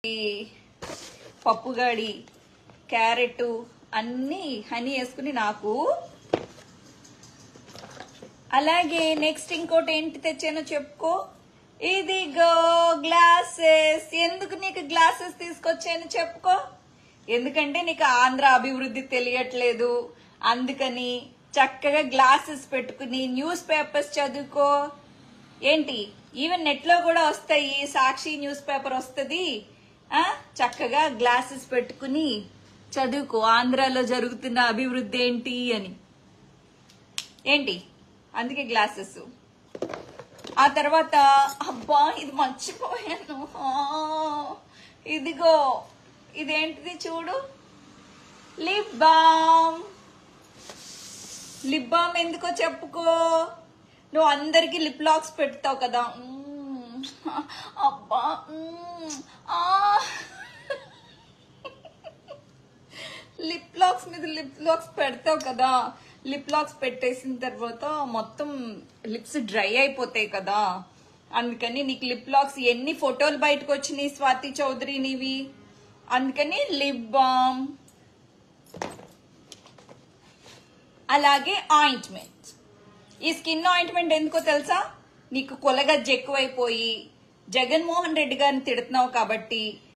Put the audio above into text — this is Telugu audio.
ఈ పప్పుగాడి క్యారెట్ అన్ని హనీ వేసుకుని నాకు అలాగే నెక్స్ట్ ఇంకోటి ఏంటి తెచ్చానో చెప్పుకో ఇదిగో గ్లాసెస్ ఎందుకు నీకు గ్లాసెస్ తీసుకొచ్చాను చెప్పుకో ఎందుకంటే నీకు ఆంధ్ర అభివృద్ధి తెలియట్లేదు అందుకని చక్కగా గ్లాసెస్ పెట్టుకుని న్యూస్ పేపర్స్ చదువుకో ఏంటి ఈవెన్ నెట్ లో కూడా వస్తాయి సాక్షి న్యూస్ పేపర్ వస్తుంది ఆ చక్కగా గ్లాసెస్ పెట్టుకుని చదువుకో ఆంధ్రాలో జరుగుతున్న అభివృద్ధి ఏంటి అని ఏంటి అందుకే గ్లాసెస్ ఆ తర్వాత అబ్బా ఇది మర్చిపోయాను ఆ, ఇదిగో ఇదేంటిది చూడు లిప్ బామ్ లిప్ బామ్ ఎందుకో చెప్పుకో నువ్వు అందరికి లిప్ లాక్స్ పెడతావు కదా మ్మ్. అబ్బా మ్మ్. ఆ. లిప్ లాక్స్ మీద లిప్ లాక్స్ పెడతావు కదా లిప్ లాక్స్ పెట్టేసిన తర్వాత మొత్తం లిప్స్ డ్రై అయిపోతాయి కదా అందుకని నీకు లిప్ లాక్స్ ఎన్ని ఫోటోలు బయటకు వచ్చినాయి స్వాతి చౌదరి నీవి అందుకని లిప్ బామ్ అలాగే ఆయింట్మెంట్ ఈ స్కిన్ ఆయింట్మెంట్ ఎందుకో తెలుసా నీకు కొలగజ్జ ఎక్కువైపోయి జగన్మోహన్ రెడ్డి గారిని తిడుతున్నావు కాబట్టి